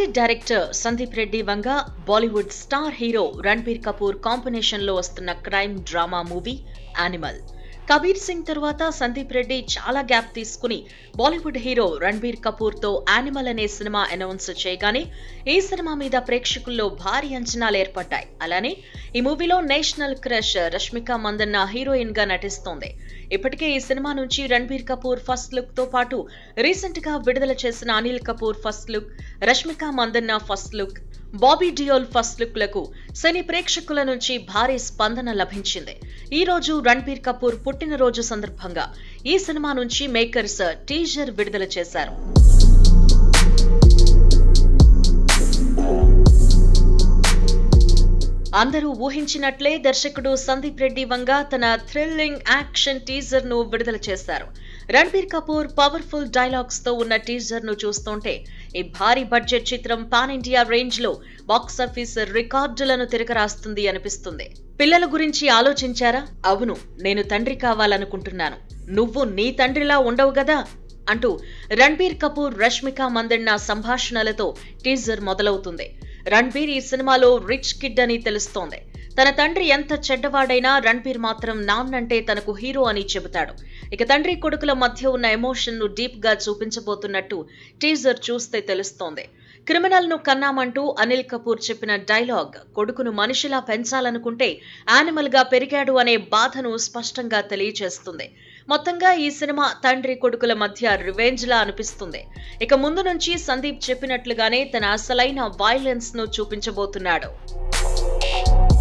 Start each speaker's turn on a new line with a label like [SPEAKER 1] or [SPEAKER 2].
[SPEAKER 1] director Sandeep Reddy Vanga Bollywood star hero Ranbir Kapoor combination లో వస్తున్న crime drama movie Animal Kabir Singh తరువాత సందీప్ రెడ్డి చాలా గ్యాప్ తీసుకుని బాలీవుడ్ హీరో రణ్బీర్ కపూర్ తో యానిమల్ అనే సినిమా అనౌన్స్ చేయగానే ఈ సినిమా మీద ప్రేక్షకుల్లో భారీ అంచనాలు ఏర్పడ్డాయి అలానే ఈ మూవీలో national crush Rashmika Mandanna heroine గా నటిస్తోంది ఇప్పటికే ఈ సినిమా నుంచి రణ్బీర్ కపూర్ ఫస్ట్ లుక్ తో పాటు రీసెంట్ గా విడుదల చేసిన Anil Kapoor first look Rashmika Mandanna first look Bobby Deol first look లకు సినీ ప్రేక్షకుల నుంచి భారీ స్పందన లభించింది ఈ రోజు రణ్బీర్ కపూర్ పుట్టినరోజు సందర్భంగా ఈ సినిమా నుంచి మేకర్స్ టీజర్ విడుదల చేశారు అందరూ ఊహించినట్లే దర్శకుడు సందీప్ రెడ్డి వంగ తన థ్రిల్లింగ్ యాక్షన్ టీజర్ ను విడుదల చేశారు రణ్బీర్ కపూర్ పవర్ఫుల్ డైలాగ్స్ తో ఉన్న టీజర్ ను చూస్తుంటే ఈ భారీ బడ్జెట్ చిత్రం పాన్ ఇండియా రేంజ్ లో బాక్సాఫీస్ రికార్డులను తిరగరాస్తుంది అనిపిస్తుంది పిల్లల గురించి ఆలోచించారా అవును నేను తండ్రి కావాలనుకుంటున్నాను నువ్వు నీ తండ్రిలా ఉండవు గదా అంటూ రణ్బీర్ కపూర్ రష్మిక మందన్న సంభాషణలతో టీజర్ మొదలవుతుంది రణ్బీర్ ఈ సినిమాలో రిచ్ కిడ్ అని తెలుస్తోంది తన తండ్రి ఎంత చెడ్డవాడైనా రణ్బీర్ మాత్రం నాన్నంటే తనకు హీరో అని చెబుతాడు ఇక తండ్రి కొడుకుల మధ్య ఉన్న ఎమోషన్ ను డీప్ గా చూపించబోతున్నట్టు టీజర్ చూస్తే తెలుస్తోంది క్రిమినల్ ను కన్నామంటూ అనిల్ కపూర్ చెప్పిన డైలాగ్ కొడుకును మనిషిలా పెంచాలనుకుంటే యానిమల్ గా పెరిగాడు అనే బాధను స్పష్టంగా తెలియజేస్తుంది మొత్తంగా ఈ సినిమా తండ్రి కొడుకుల మధ్య రివెంజ్ లా అనిపిస్తుంది ఇక ముందు నుంచి సందీప్ చెప్పినట్లుగానే తన అసలైన వైలెన్స్ ను చూపించబోతున్నాడు